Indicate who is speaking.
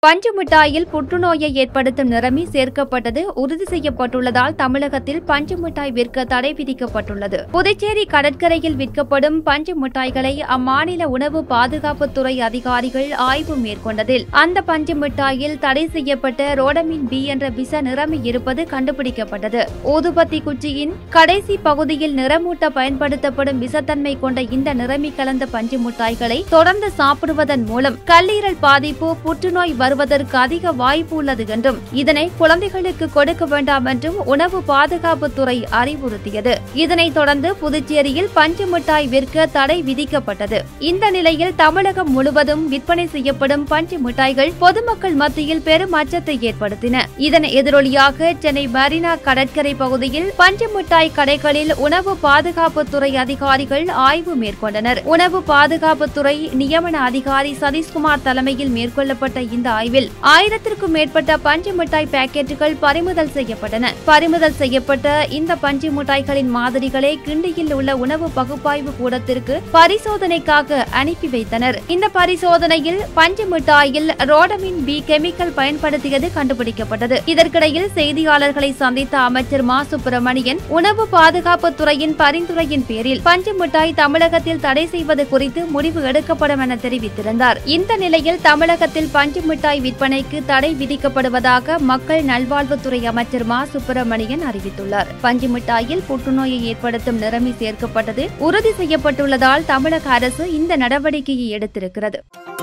Speaker 1: பஞ்சு மிட்டாயில் புற்றுநோயை ஏற்படுத்தும் நிறமி சேர்க்கப்பட்டது உறுதி செய்யப்பட்டுள்ளதால் தமிழகத்தில் பஞ்சு மிட்டாய் விற்க தடை விதிக்கப்பட்டுள்ளது புதுச்சேரி கடற்கரையில் விற்கப்படும் பஞ்சு மிட்டாய்களை அம்மாநில உணவு பாதுகாப்புத்துறை அதிகாரிகள் ஆய்வு மேற்கொண்டதில் அந்த பஞ்சு மிட்டாயில் தடை செய்யப்பட்ட ரோடமின் பி என்ற விஷ நிறமி இருப்பது கண்டுபிடிக்கப்பட்டது ஊதுபத்தி குச்சியின் கடைசி பகுதியில் நிறமூட்ட பயன்படுத்தப்படும் விஷத்தன்மை கொண்ட இந்த நிறமி கலந்த பஞ்சு மிட்டாய்களை தொடர்ந்து சாப்பிடுவதன் மூலம் கல்லீரல் பாதிப்பு புற்றுநோய் வருவதற்கு அதிக வாய்ப்பு உள்ளது என்றும் இதனை குழந்தைகளுக்கு கொடுக்க வேண்டாம் என்றும் உணவு பாதுகாப்புத்துறை அறிவுறுத்தியது இதனைத் தொடர்ந்து புதுச்சேரியில் பஞ்சு மிட்டாய் விற்க தடை விதிக்கப்பட்டது இந்த நிலையில் தமிழகம் முழுவதும் விற்பனை செய்யப்படும் பஞ்சு மிட்டாய்கள் பொதுமக்கள் மத்தியில் பெரும் அச்சத்தை ஏற்படுத்தின இதன் எதிரொலியாக சென்னை மெரினா கடற்கரை பகுதியில் பஞ்சு மிட்டாய் கடைகளில் உணவு பாதுகாப்புத்துறை அதிகாரிகள் ஆய்வு மேற்கொண்டனர் உணவு பாதுகாப்புத்துறை நியமன அதிகாரி சதீஷ்குமார் தலைமையில் மேற்கொள்ளப்பட்ட இந்த ஆய்வில் ஆயிரத்திற்கும் மேற்பட்ட பஞ்சு மிட்டாய் பாக்கெட்டுகள் பறிமுதல் செய்யப்பட்டன பறிமுதல் செய்யப்பட்ட இந்த பஞ்சு மிட்டாய்களின் மாதிரிகளை கிண்டியில் உள்ள உணவு பகுப்பாய்வு கூடத்திற்கு பரிசோதனைக்காக அனுப்பி வைத்தனர் இந்த பரிசோதனையில் பஞ்சு மிட்டாயில் ரோடமின் பி கெமிக்கல் பயன்படுத்தியது கண்டுபிடிக்கப்பட்டது இதற்கிடையில் செய்தியாளர்களை சந்தித்த அமைச்சர் மா சுப்பிரமணியன் உணவு பாதுகாப்புத்துறையின் பரிந்துரையின் பேரில் பஞ்சு மிட்டாய் தமிழகத்தில் தடை செய்வது குறித்து முடிவு எடுக்கப்படும் என தெரிவித்திருந்தார் இந்த நிலையில் தமிழகத்தில் பஞ்சு மிட்டாய் விற்பனைக்கு தடை விதிக்கப்படுவதாக மக்கள் நல்வாழ்வுத்துறை அமைச்சர் மா சுப்பிரமணியன் அறிவித்துள்ளார் பஞ்சு மிட்டாயில் புற்றுநோயை ஏற்படுத்தும் நிறமி சேர்க்கப்பட்டது உறுதி செய்யப்பட்டுள்ளதால் தமிழக அரசு இந்த நடவடிக்கையை எடுத்திருக்கிறது